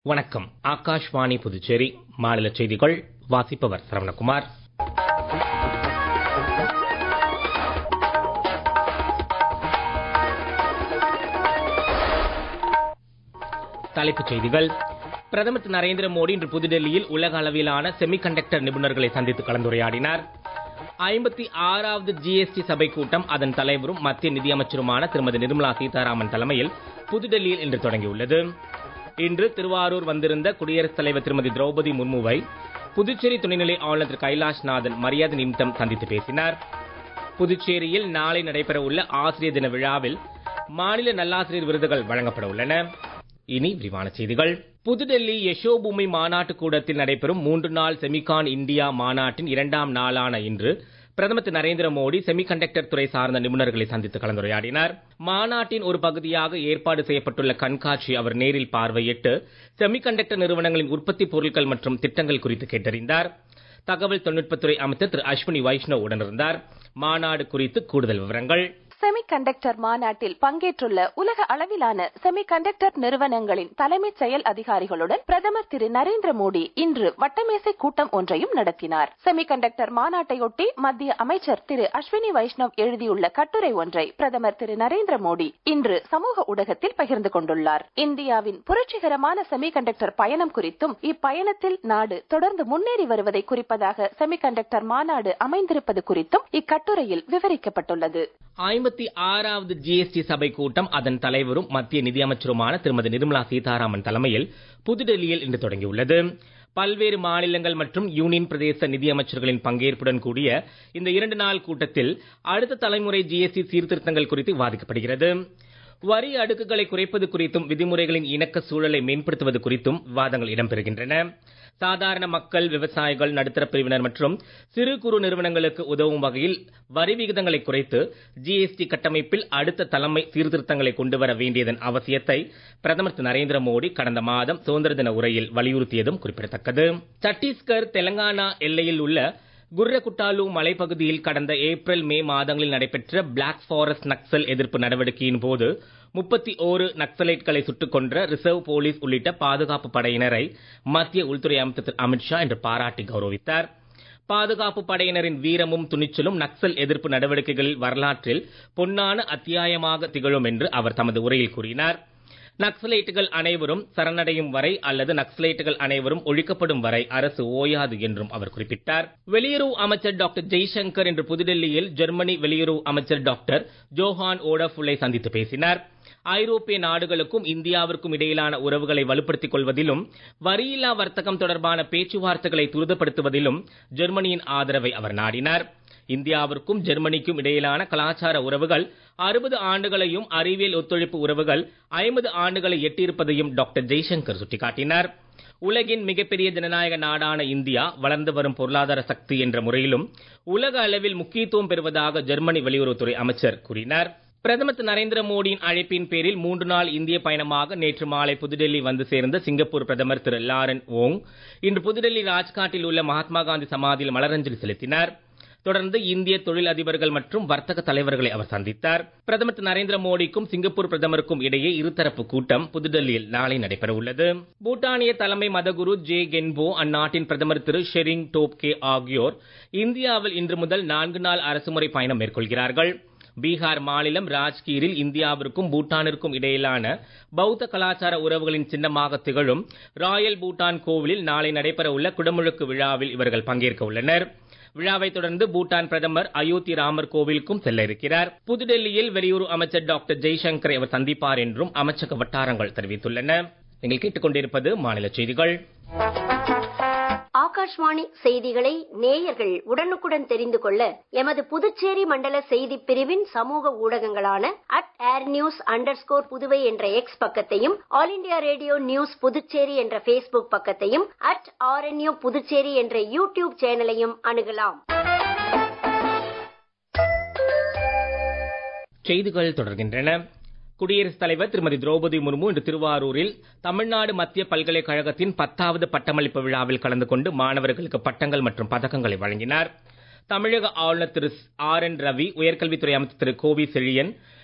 வணக்கம் ஆகாஷ்வாணி புதுச்சேரி மாநில செய்திகள் வாசிப்பவர் சரவணகுமார் தலைப்புச் செய்திகள் பிரதமர் திரு நரேந்திர மோடி இன்று புதுடெல்லியில் உலக அளவிலான செமிகண்டக்டர் நிபுணர்களை சந்தித்து கலந்துரையாடினார் ஐம்பத்தி ஆறாவது ஜிஎஸ்டி சபை கூட்டம் அதன் தலைவரும் மத்திய நிதியமைச்சருமான திருமதி நிர்மலா சீதாராமன் தலைமையில் புதுடெல்லியில் இன்று தொடங்கியுள்ளது இன்று திருவாரூர் வந்திருந்த குடியரசுத் தலைவர் திருமதி திரௌபதி முர்முவை புதுச்சேரி துணைநிலை ஆளுநர் திரு கைலாஷ்நாதன் மரியாதை நிமித்தம் சந்தித்து பேசினார் புதுச்சேரியில் நாளை நடைபெறவுள்ள ஆசிரியர் தின விழாவில் மாநில நல்லாசிரியர் விருதுகள் வழங்கப்பட உள்ளன இனி விரிவான செய்திகள் புதுடெல்லி யசோபூமி மாநாட்டு கூடத்தில் நடைபெறும் மூன்று நாள் செமிகான் இந்தியா மாநாட்டின் இரண்டாம் நாளான இன்று பிரதமர் திரு நரேந்திர மோடி செமிகண்டக்டர் துறை சார்ந்த நிபுணர்களை சந்தித்து கலந்துரையாடினார் மாநாட்டின் ஒரு பகுதியாக ஏற்பாடு செய்யப்பட்டுள்ள கண்காட்சி அவர் நேரில் பார்வையிட்டு செமிகண்டக்டர் நிறுவனங்களின் உற்பத்தி பொருட்கள் மற்றும் திட்டங்கள் குறித்து கேட்டறிந்தார் தகவல் தொழில்நுட்பத்துறை அமைச்சர் திரு அஸ்வினி வைஷ்ணவ் உடனிருந்தார் மாநாடு குறித்து கூடுதல் விவரங்கள் செமிகண்டக்டர் மாநாட்டில் பங்கேற்றுள்ள உலக அளவிலான செமிகண்டக்டர் நிறுவனங்களின் தலைமைச் செயல் அதிகாரிகளுடன் பிரதமர் திரு நரேந்திர மோடி இன்று வட்டமேசை கூட்டம் ஒன்றையும் நடத்தினார் செமிகண்டக்டர் மாநாட்டையொட்டி மத்திய அமைச்சர் திரு அஸ்வினி வைஷ்ணவ் எழுதியுள்ள கட்டுரை ஒன்றை பிரதமர் திரு நரேந்திர மோடி இன்று சமூக ஊடகத்தில் பகிர்ந்து கொண்டுள்ளார் இந்தியாவின் புரட்சிகரமான செமிகண்டக்டர் பயணம் குறித்தும் இப்பயணத்தில் நாடு தொடர்ந்து முன்னேறி வருவதை குறிப்பதாக செமிகண்டக்டர் மாநாடு அமைந்திருப்பது குறித்தும் இக்கட்டுரையில் விவரிக்கப்பட்டுள்ளது ஐம்பத்தி ஆறாவது ஜிஎஸ்டி சபை கூட்டம் அதன் தலைவரும் மத்திய நிதியமைச்சருமான திருமதி நிர்மலா சீதாராமன் தலைமையில் புதுடெல்லியில் இன்று தொடங்கியுள்ளது பல்வேறு மாநிலங்கள் மற்றும் யூனியன் பிரதேச நிதியமைச்சர்களின் பங்கேற்புடன் கூடிய இந்த இரண்டு நாள் கூட்டத்தில் அடுத்த தலைமுறை ஜிஎஸ்டி சீர்திருத்தங்கள் குறித்து விவாதிக்கப்படுகிறது வரி அடுக்குகளை குறைப்பது குறித்தும் விதிமுறைகளின் இணக்க சூழலை மேம்படுத்துவது குறித்தும் விவாதங்கள் இடம்பெறுகின்றன சாதாரண மக்கள் விவசாயிகள் நடுத்தர பிரிவினர் மற்றும் சிறு குறு நிறுவனங்களுக்கு உதவும் வகையில் வரி விகிதங்களை குறைத்து ஜிஎஸ்டி கட்டமைப்பில் அடுத்த தலைமை சீர்திருத்தங்களை கொண்டு வர வேண்டியதன் அவசியத்தை பிரதமர் திரு நரேந்திர மோடி கடந்த மாதம் சுதந்திர தின உரையில் வலியுறுத்தியதும் குறிப்பிடத்தக்கது சத்தீஸ்கர் தெலங்கானா எல்லையில் உள்ள குர்ரகுட்டாலு மலைப்பகுதியில் கடந்த ஏப்ரல் மே மாதங்களில் நடைபெற்ற பிளாக் ஃபாரஸ்ட் நக்சல் எதிர்ப்பு நடவடிக்கையின் போது முப்பத்தி ஓரு நக்சலைட்களை சுட்டுக் கொன்ற ரிசர்வ் போலீஸ் உள்ளிட்ட பாதுகாப்பு படையினரை மத்திய உள்துறை அமைச்சர் திரு அமித்ஷா இன்று பாராட்டி கௌரவித்தார் பாதுகாப்பு படையினரின் வீரமும் துணிச்சலும் நக்சல் எதிர்ப்பு நடவடிக்கைகளில் வரலாற்றில் பொன்னான அத்தியாயமாக திகழும் என்று அவர் தமது உரையில் கூறினார் நக்சலைட்டுகள் அனைவரும் சரணடையும் வரை அல்லது நக்சலைட்டுகள் அனைவரும் ஒழிக்கப்படும் வரை அரசு ஓயாது என்றும் அவர் குறிப்பிட்டார் வெளியுறவு அமைச்சர் டாக்டர் ஜெய்சங்கர் இன்று புதுடெல்லியில் ஜெர்மனி வெளியுறவு அமைச்சர் டாக்டர் ஜோஹான் ஓடஃபுல்லை சந்தித்து பேசினார் ஐரோப்பிய நாடுகளுக்கும் இந்தியாவிற்கும் இடையிலான உறவுகளை வலுப்படுத்திக் கொள்வதிலும் வரியில்லா வர்த்தகம் தொடர்பான பேச்சுவார்த்தைகளை துரிதப்படுத்துவதிலும் ஜெர்மனியின் ஆதரவை அவர் நாடினார் இந்தியாவிற்கும் ஜெர்மனிக்கும் இடையிலான கலாச்சார உறவுகள் அறுபது ஆண்டுகளையும் அறிவியல் ஒத்துழைப்பு உறவுகள் ஐம்பது ஆண்டுகளை எட்டியிருப்பதையும் டாக்டர் ஜெய்சங்கர் சுட்டிக்காட்டினார் உலகின் மிகப்பெரிய ஜனநாயக நாடான இந்தியா வளர்ந்து வரும் பொருளாதார சக்தி என்ற முறையிலும் உலக அளவில் முக்கியத்துவம் பெறுவதாக ஜெர்மனி வெளியுறவுத்துறை அமைச்சர் கூறினார் பிரதமர் திரு நரேந்திர மோடியின் அழைப்பின் பேரில் மூன்று நாள் இந்திய பயணமாக நேற்று மாலை புதுடெல்லி வந்து சேர்ந்த சிங்கப்பூர் பிரதமர் திரு லாரன் ஓங் இன்று புதுடெல்லி ராஜ்காட்டில் உள்ள மகாத்மா காந்தி சமாதியில் மலரஞ்சலி செலுத்தினார் தொடர்ந்து இந்திய தொழில் அதிபர்கள் மற்றும் வர்த்தக தலைவர்களை அவர் சந்தித்தார் பிரதமர் திரு நரேந்திர மோடிக்கும் சிங்கப்பூர் பிரதமருக்கும் இடையே இருதரப்பு கூட்டம் புதுடெல்லியில் நாளை நடைபெற உள்ளது பூட்டானிய தலைமை மதகுரு ஜே கென்போ அந்நாட்டின் பிரதமர் திரு ஷெரிங் டோப்கே ஆகியோர் இந்தியாவில் இன்று முதல் நான்கு நாள் அரசுமுறை பயணம் மேற்கொள்கிறார்கள் பீகார் மாநிலம் ராஜ்கீரில் இந்தியாவிற்கும் பூட்டானிற்கும் இடையிலான பௌத்த கலாச்சார உறவுகளின் சின்னமாக திகழும் ராயல் பூட்டான் கோவிலில் நாளை நடைபெற உள்ள குடமுழுக்கு விழாவில் இவர்கள் பங்கேற்க உள்ளனர் விழாவை தொடர்ந்து பூட்டான் பிரதமர் அயோத்தி ராமர் கோவிலுக்கும் செல்ல இருக்கிறார் புதுடெல்லியில் வெளியுறவு அமைச்சர் டாக்டர் ஜெய்சங்கரை அவர் சந்திப்பார் என்றும் அமைச்சக வட்டாரங்கள் தெரிவித்துள்ளன நீங்கள் கேட்டுக்கொண்டிருப்பது மாநில செய்திகள் ஆகாஷ்வாணி செய்திகளை நேயர்கள் உடனுக்குடன் தெரிந்து கொள்ள எமது புதுச்சேரி மண்டல செய்தி பிரிவின் சமூக ஊடகங்களான at air news under Puduvai என்ற எக்ஸ் பக்கத்தையும் all India radio news Puducherry என்ற பேஸ்புக் பக்கத்தையும் அட் ஆர்என்யூ புதுச்சேரி என்ற யூ டியூப் சேனலையும் அணுகலாம் செய்திகள் தொடர்கின்றன குடியரசுத் தலைவர் திருமதி திரௌபதி முர்மு இன்று திருவாரூரில் தமிழ்நாடு மத்திய பல்கலைக்கழகத்தின் பத்தாவது பட்டமளிப்பு விழாவில் கலந்து கொண்டு மாணவர்களுக்கு பட்டங்கள் மற்றும் பதக்கங்களை வழங்கினார் தமிழக ஆளுநர் திரு ஆர் என் ரவி உயர்கல்வித்துறை அமைச்சர் திரு கோவி செழியன்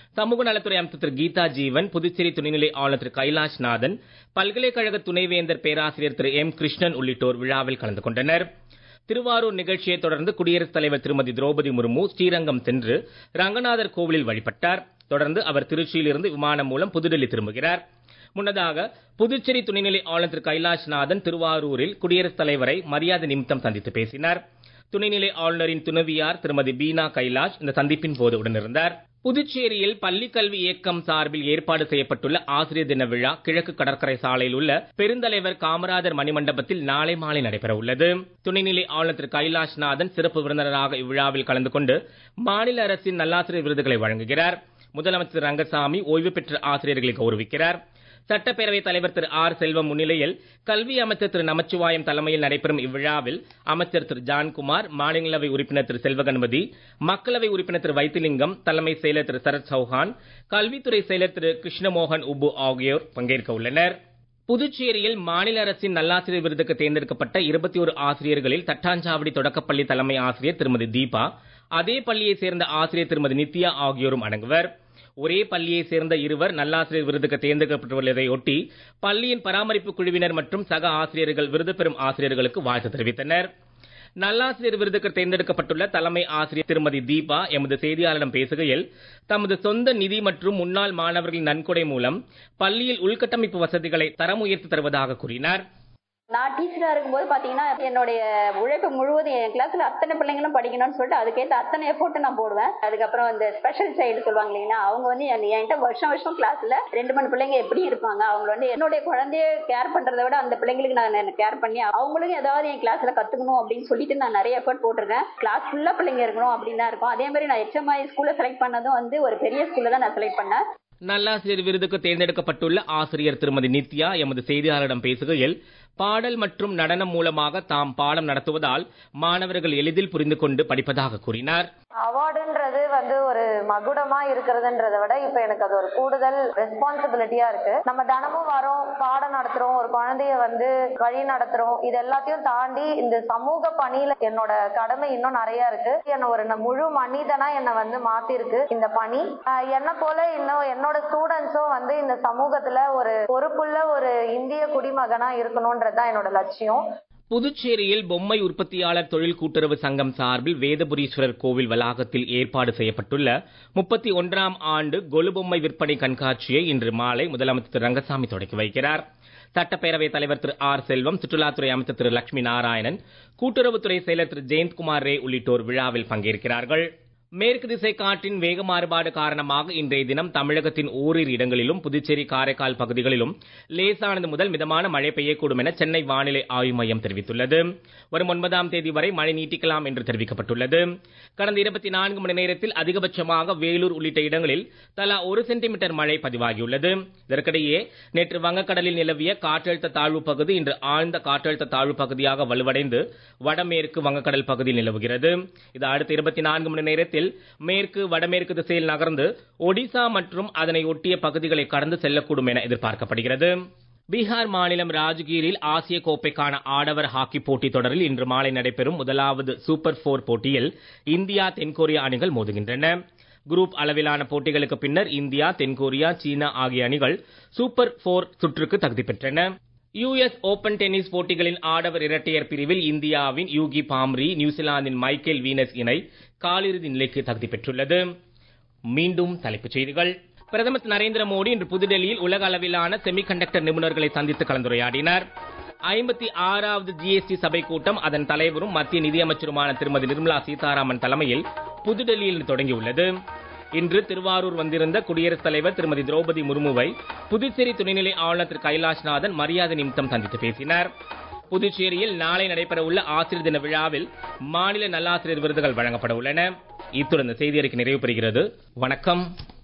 சமூக நலத்துறை அமைச்சர் திரு கீதா ஜீவன் புதுச்சேரி துணைநிலை ஆளுநர் திரு கைலாஷ் நாதன் பல்கலைக்கழக துணைவேந்தர் பேராசிரியர் திரு எம் கிருஷ்ணன் உள்ளிட்டோர் விழாவில் கலந்து கொண்டனர் திருவாரூர் நிகழ்ச்சியைத் தொடர்ந்து குடியரசுத் தலைவர் திருமதி திரௌபதி முர்மு ஸ்ரீரங்கம் சென்று ரங்கநாதர் கோவிலில் வழிபட்டார் தொடர்ந்து அவர் திருச்சியிலிருந்து விமானம் மூலம் புதுடெல்லி திரும்புகிறார் முன்னதாக புதுச்சேரி துணைநிலை ஆளுநர் திரு கைலாஷ்நாதன் திருவாரூரில் குடியரசுத் தலைவரை மரியாதை நிமித்தம் சந்தித்து பேசினார் துணைநிலை ஆளுநரின் துணைவியார் திருமதி பீனா கைலாஷ் இந்த சந்திப்பின் போது உடனிருந்தார் புதுச்சேரியில் பள்ளிக் கல்வி இயக்கம் சார்பில் ஏற்பாடு செய்யப்பட்டுள்ள ஆசிரியர் தின விழா கிழக்கு கடற்கரை சாலையில் உள்ள பெருந்தலைவர் காமராஜர் மணிமண்டபத்தில் நாளை மாலை நடைபெற உள்ளது துணைநிலை ஆளுநர் திரு கைலாஷ்நாதன் சிறப்பு விருந்தினராக இவ்விழாவில் கலந்து கொண்டு மாநில அரசின் நல்லாசிரியர் விருதுகளை வழங்குகிறார் முதலமைச்சர் ரங்கசாமி ஓய்வு பெற்ற ஆசிரியர்களை கௌரவிக்கிறார் சட்டப்பேரவைத் தலைவர் திரு ஆர் செல்வம் முன்னிலையில் கல்வி அமைச்சர் திரு நமச்சிவாயம் தலைமையில் நடைபெறும் இவ்விழாவில் அமைச்சர் திரு ஜான்குமார் மாநிலங்களவை உறுப்பினர் திரு செல்வகணபதி மக்களவை உறுப்பினர் திரு வைத்திலிங்கம் தலைமை செயலர் திரு சரத் சௌஹான் கல்வித்துறை செயலர் திரு கிருஷ்ணமோகன் உப்பு ஆகியோர் பங்கேற்க உள்ளனர் புதுச்சேரியில் மாநில அரசின் நல்லாசிரியர் விருதுக்கு தேர்ந்தெடுக்கப்பட்ட இருபத்தி ஒரு ஆசிரியர்களில் தட்டாஞ்சாவடி தொடக்கப்பள்ளி தலைமை ஆசிரியர் திருமதி தீபா அதே பள்ளியைச் சேர்ந்த ஆசிரியர் திருமதி நித்யா ஆகியோரும் அடங்குவர் ஒரே பள்ளியைச் சேர்ந்த இருவர் நல்லாசிரியர் விருதுக்கு தேர்ந்தெடுக்கப்பட்டுள்ளதை ஒட்டி பள்ளியின் பராமரிப்பு குழுவினர் மற்றும் சக ஆசிரியர்கள் விருது பெறும் ஆசிரியர்களுக்கு வாழ்த்து தெரிவித்தனர் நல்லாசிரியர் விருதுக்கு தேர்ந்தெடுக்கப்பட்டுள்ள தலைமை ஆசிரியர் திருமதி தீபா எமது செய்தியாளரிடம் பேசுகையில் தமது சொந்த நிதி மற்றும் முன்னாள் மாணவர்களின் நன்கொடை மூலம் பள்ளியில் உள்கட்டமைப்பு வசதிகளை தரம் உயர்த்தி தருவதாக கூறினார் நான் டீச்சரா இருக்கும்போது பாத்தீங்கன்னா என்னுடைய உழைப்பு முழுவதும் என் கிளாஸ்ல அத்தனை பிள்ளைங்களும் படிக்கணும்னு சொல்லிட்டு அதுக்கேற்ற அத்தனை எஃபோர்ட் நான் போடுவேன் அதுக்கப்புறம் இந்த ஸ்பெஷல் சைல்டு சொல்லுவாங்க இல்லைங்களா அவங்க வந்து என்- என்கிட்ட வருஷம் வருஷம் கிளாஸ்ல ரெண்டு மூணு பிள்ளைங்க எப்படி இருப்பாங்க அவங்க வந்து என்னுடைய குழந்தைய கேர் பண்றதை விட அந்த பிள்ளைங்களுக்கு நான் கேர் பண்ணி அவங்களுக்கும் ஏதாவது என் கிளாஸ்ல கத்துக்கணும் அப்படின்னு சொல்லிட்டு நான் நிறைய எஃபோர்ட் போட்டிருக்கேன் கிளாஸ் ஃபுல்லா பிள்ளைங்க இருக்கணும் அப்படின்னு தான் இருக்கும் அதே மாதிரி நான் HMI ஸ்கூல்ல செலக்ட் பண்ணதும் வந்து ஒரு பெரிய ஸ்கூல்ல தான் நான் செலக்ட் பண்ணேன் நல்லாசிரியர் விருதுக்கு தேர்ந்தெடுக்கப்பட்டுள்ள ஆசிரியர் திருமதி நித்யா எமது செய்தியாளரிடம் பேசுகையில் பாடல் மற்றும் நடனம் மூலமாக தாம் பாடம் நடத்துவதால் மாணவர்கள் எளிதில் புரிந்து கொண்டு படிப்பதாக கூறினார் அவார்டுன்றது வந்து ஒரு மகுடமா இருக்கிறதுன்றத விட இப்ப எனக்கு அது ஒரு கூடுதல் ரெஸ்பான்சிபிலிட்டியா இருக்கு நம்ம தினமும் வரோம் பாடம் நடத்துறோம் ஒரு குழந்தைய வந்து வழி நடத்துறோம் இது எல்லாத்தையும் தாண்டி இந்த சமூக பணியில என்னோட கடமை இன்னும் நிறைய இருக்கு என்ன ஒரு ந- முழு மனிதனா என்னை வந்து மாத்திருக்கு இந்த பணி ஆஹ் என்ன போல இன்னும் என்னோட ஸ்டூடெண்ட்ஸும் வந்து இந்த சமூகத்துல ஒரு பொறுப்புள்ள ஒரு இந்திய குடிமகனா இருக்கணும்ன்றதுதான் என்னோட லட்சியம் புதுச்சேரியில் பொம்மை உற்பத்தியாளர் தொழில் கூட்டுறவு சங்கம் சார்பில் வேதபுரீஸ்வரர் கோவில் வளாகத்தில் ஏற்பாடு செய்யப்பட்டுள்ள முப்பத்தி ஒன்றாம் ஆண்டு கொலு பொம்மை விற்பனை கண்காட்சியை இன்று மாலை முதலமைச்சர் திரு ரங்கசாமி தொடக்கி வைக்கிறார் சட்டப்பேரவைத் தலைவர் திரு ஆர் செல்வம் சுற்றுலாத்துறை அமைச்சர் திரு லட்சுமி நாராயணன் கூட்டுறவுத்துறை செயலர் திரு ஜெயந்த்குமார் ரே உள்ளிட்டோர் விழாவில் பங்கேற்கிறார்கள் மேற்கு திசை காற்றின் வேக மாறுபாடு காரணமாக இன்றைய தினம் தமிழகத்தின் ஓரிரு இடங்களிலும் புதுச்சேரி காரைக்கால் பகுதிகளிலும் லேசானது முதல் மிதமான மழை பெய்யக்கூடும் என சென்னை வானிலை ஆய்வு மையம் தெரிவித்துள்ளது வரும் ஒன்பதாம் தேதி வரை மழை நீட்டிக்கலாம் என்று தெரிவிக்கப்பட்டுள்ளது கடந்த இருபத்தி நான்கு மணி நேரத்தில் அதிகபட்சமாக வேலூர் உள்ளிட்ட இடங்களில் தலா ஒரு சென்டிமீட்டர் மழை பதிவாகியுள்ளது இதற்கிடையே நேற்று வங்கக்கடலில் நிலவிய காற்றழுத்த தாழ்வு பகுதி இன்று ஆழ்ந்த காற்றழுத்த தாழ்வு பகுதியாக வலுவடைந்து வடமேற்கு வங்கக்கடல் பகுதியில் நிலவுகிறது இது அடுத்த இருபத்தி நான்கு மணி நேரத்தில் மேற்கு வடமேற்கு திசையில் நகர்ந்து ஒடிசா மற்றும் அதனை ஒட்டிய பகுதிகளை கடந்து செல்லக்கூடும் என எதிர்பார்க்கப்படுகிறது பீகார் மாநிலம் ராஜ்கீரில் ஆசிய கோப்பைக்கான ஆடவர் ஹாக்கி போட்டித் தொடரில் இன்று மாலை நடைபெறும் முதலாவது சூப்பர் போர் போட்டியில் இந்தியா தென்கொரியா அணிகள் மோதுகின்றன குரூப் அளவிலான போட்டிகளுக்கு பின்னர் இந்தியா தென்கொரியா சீனா ஆகிய அணிகள் சூப்பர் போர் சுற்றுக்கு தகுதி பெற்றன யுஎஸ் ஓபன் டென்னிஸ் போட்டிகளின் ஆடவர் இரட்டையர் பிரிவில் இந்தியாவின் யூகி பாம்ரி நியூசிலாந்தின் மைக்கேல் வீனஸ் இணை காலிறுதி நிலைக்கு தகுதி பெற்றுள்ளது மீண்டும் தலைப்புச் செய்திகள் பிரதமர் திரு நரேந்திர மோடி இன்று புதுடெல்லியில் உலக அளவிலான செமிகண்டக்டர் நிபுணர்களை சந்தித்து கலந்துரையாடினார் ஐம்பத்தி ஆறாவது ஜிஎஸ்டி சபை கூட்டம் அதன் தலைவரும் மத்திய நிதியமைச்சருமான திருமதி நிர்மலா சீதாராமன் தலைமையில் புதுடெல்லியில் தொடங்கியுள்ளது இன்று திருவாரூர் வந்திருந்த குடியரசுத் தலைவர் திருமதி திரௌபதி முர்முவை புதுச்சேரி துணைநிலை ஆளுநர் திரு கைலாஷ்நாதன் மரியாதை நிமித்தம் சந்தித்து பேசினார் புதுச்சேரியில் நாளை நடைபெறவுள்ள ஆசிரியர் தின விழாவில் மாநில நல்லாசிரியர் விருதுகள் வழங்கப்பட உள்ளன இத்துடன் இந்த செய்தி அறிக்கை நிறைவு பெறுகிறது வணக்கம்